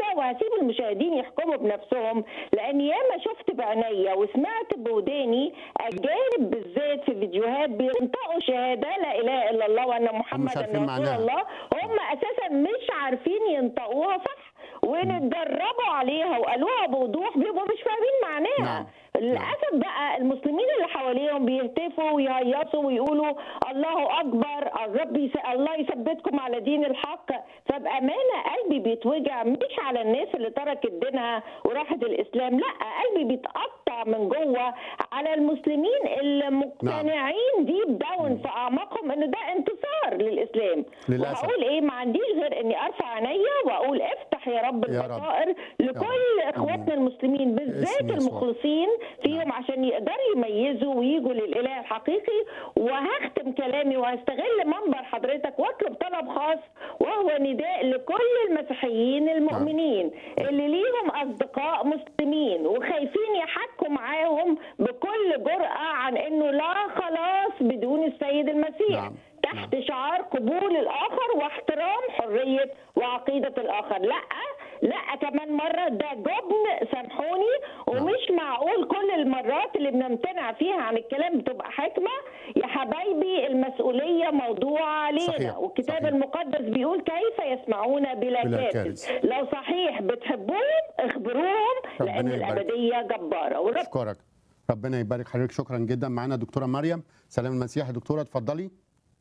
كده وهسيب المشاهدين يحكموا بنفسهم لان ياما شفت بعينيا وسمعت بوداني اجانب بالذات في فيديوهات بينطقوا شهاده لا اله الا الله وان محمدا عارفين رسول معناها. الله هم اساسا مش عارفين ينطقوها صح وان اتدربوا عليها وقالوها بوضوح بيبقوا مش فاهمين معناها نعم. للاسف بقى المسلمين اللي حواليهم بيهتفوا ويهيصوا ويقولوا الله اكبر الرب يس... الله يثبتكم على دين الحق فبامانه قلبي بيتوجع مش على الناس اللي تركت دينها وراحت الاسلام لا قلبي بيتقطع من جوه على المسلمين اللي مقتنعين ديب داون في اعماقهم ان ده انتصار للاسلام للأسف. وهقول ايه ما عنديش غير اني ارفع عينيا واقول افتح يا رب يا رب. البصائر لكل رب. اخواتنا المسلمين بالذات باسم يسوع. المخلصين فيهم عشان يقدروا يميزوا ويجوا للاله الحقيقي وهختم كلامي وهستغل منبر حضرتك واطلب طلب خاص وهو نداء لكل المسيحيين المؤمنين اللي ليهم اصدقاء مسلمين وخايفين يحكوا معاهم بكل جرأة عن انه لا خلاص بدون السيد المسيح نعم. تحت شعار قبول الاخر واحترام حريه وعقيده الاخر لا لا كمان مره ده جبن سامحوني ومش معقول كل المرات اللي بنمتنع فيها عن الكلام بتبقى حكمه يا حبايبي المسؤوليه موضوع علينا صحيح، والكتاب صحيح. المقدس بيقول كيف يسمعون بلا, بلا كارث كارث. لو صحيح بتحبوهم اخبروهم ربنا لان يبارك. الابديه جباره والرب اشكرك ربنا يبارك حضرتك شكرا جدا معانا دكتوره مريم سلام المسيح يا دكتوره اتفضلي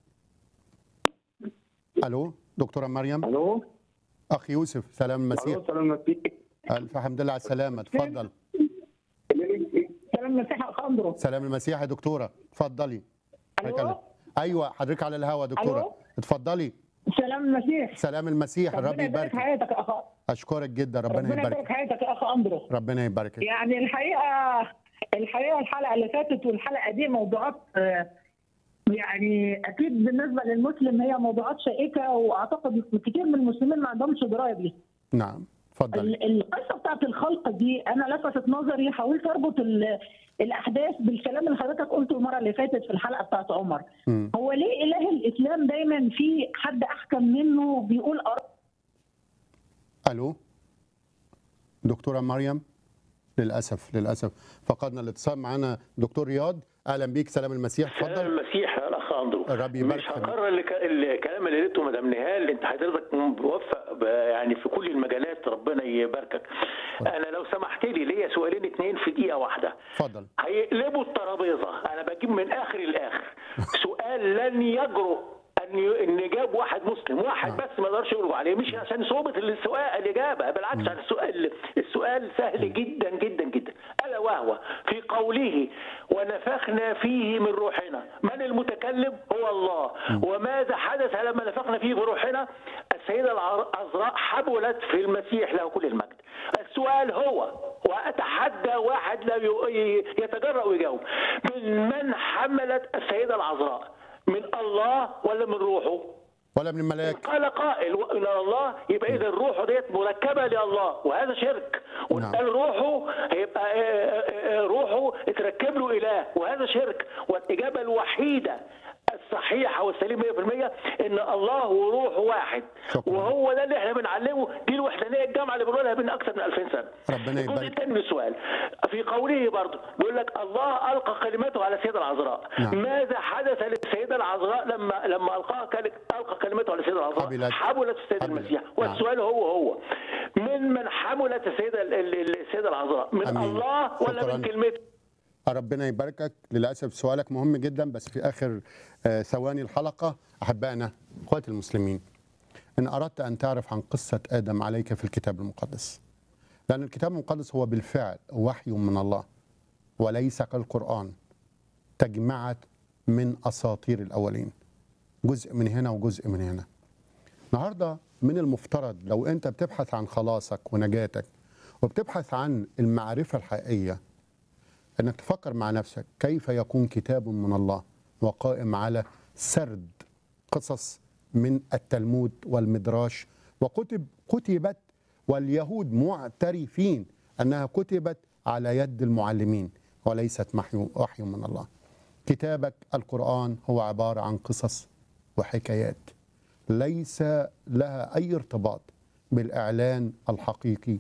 الو دكتوره مريم الو اخ يوسف سلام المسيح الو سلام المسيح الف حمد لله على السلامه اتفضل سلام المسيح اخ اندرو سلام المسيح يا دكتوره اتفضلي ألو؟ حضرتك على- ايوه حضرتك على الهوا دكتوره ألو؟ اتفضلي سلام المسيح سلام المسيح الرب ربنا يبارك يبارك حياتك يا اخ اشكرك جدا ربنا ربنا يبارك يبارك حياتك يا اخ اندرو ربنا يبارك يعني الحقيقه الحقيقه الحلقه اللي فاتت والحلقه دي موضوعات آه، يعني اكيد بالنسبه للمسلم هي موضوعات شائكه واعتقد كتير من المسلمين ما عندهمش درايه بيها نعم اتفضلي ال- القصه بتاعت الخلق دي انا لفتت نظري حاولت اربط ال- الاحداث بالكلام اللي حضرتك قلته المره اللي فاتت في الحلقه بتاعت عمر مم. هو ليه اله الاسلام دايما في حد احكم منه بيقول أر- الو دكتوره مريم للاسف للاسف فقدنا الاتصال معانا دكتور رياض اهلا بيك سلام المسيح سلام اتفضل المسيح يا اخ اندرو الرب يبارك مش فيك. هكرر الك- الكلام اللي قلته مدام نهال انت حضرتك موفق ب- يعني في كل المجالات ربنا يباركك انا لو سمحت لي ليا سؤالين اتنين في دقيقه واحده اتفضل هيقلبوا الترابيزه انا بجيب من اخر الاخر سؤال لن يجرؤ ان ي- ان جاب واحد مسلم واحد بس ما يقدرش يقولوا عليه مش عشان صعوبه السؤال الاجابه بالعكس عن السؤال السؤال سهل جدا جدا جدا الا وهو في قوله ونفخنا فيه من روحنا من المتكلم هو الله وماذا حدث لما نفخنا فيه بروحنا السيده العذراء حبلت في المسيح له كل المجد السؤال هو واتحدى واحد لا ي- يتجرأ ويجاوب من من حملت السيده العذراء من الله ولا من روحه ولا من الملاك قال قائل من الله يبقى اذا الروح ديت مركبه لله وهذا شرك نعم. وقال روحه هيبقى آه، آه، آه، روحه اتركب له اله وهذا شرك والاجابه الوحيده الصحيحه والسليمه 100% ان الله وروحه واحد شكراً. وهو ده اللي احنا بنعلمه دي الوحدانيه الجامعه اللي بنقولها من اكثر من 2000 سنه ربنا الجزء يبارك. الثاني من السؤال في قوله برضه بيقول لك الله القى كلمته على السيده العذراء نعم. ماذا حدث للسيده العذراء لما لما القاها كل- القى كلمته على السيده العذراء حبلت. حملت السيده حبلت. المسيح نعم. والسؤال هو هو من من حملت السيده ال- ال- السيده العذراء من أمين. الله ولا شكراً. من كلمته ربنا يباركك للاسف سؤالك مهم جدا بس في اخر آه، ثواني الحلقه احبائنا اخواتي المسلمين ان اردت ان تعرف عن قصه ادم عليك في الكتاب المقدس لان الكتاب المقدس هو بالفعل وحي من الله وليس كالقران تجمعت من اساطير الاولين جزء من هنا وجزء من هنا النهارده من المفترض لو انت بتبحث عن خلاصك ونجاتك وبتبحث عن المعرفه الحقيقيه انك تفكر مع نفسك كيف يكون كتاب من الله وقائم على سرد قصص من التلمود والمدراش وكتب كتبت واليهود معترفين انها كتبت على يد المعلمين وليست محي- وحي من الله. كتابك القران هو عباره عن قصص وحكايات ليس لها اي ارتباط بالاعلان الحقيقي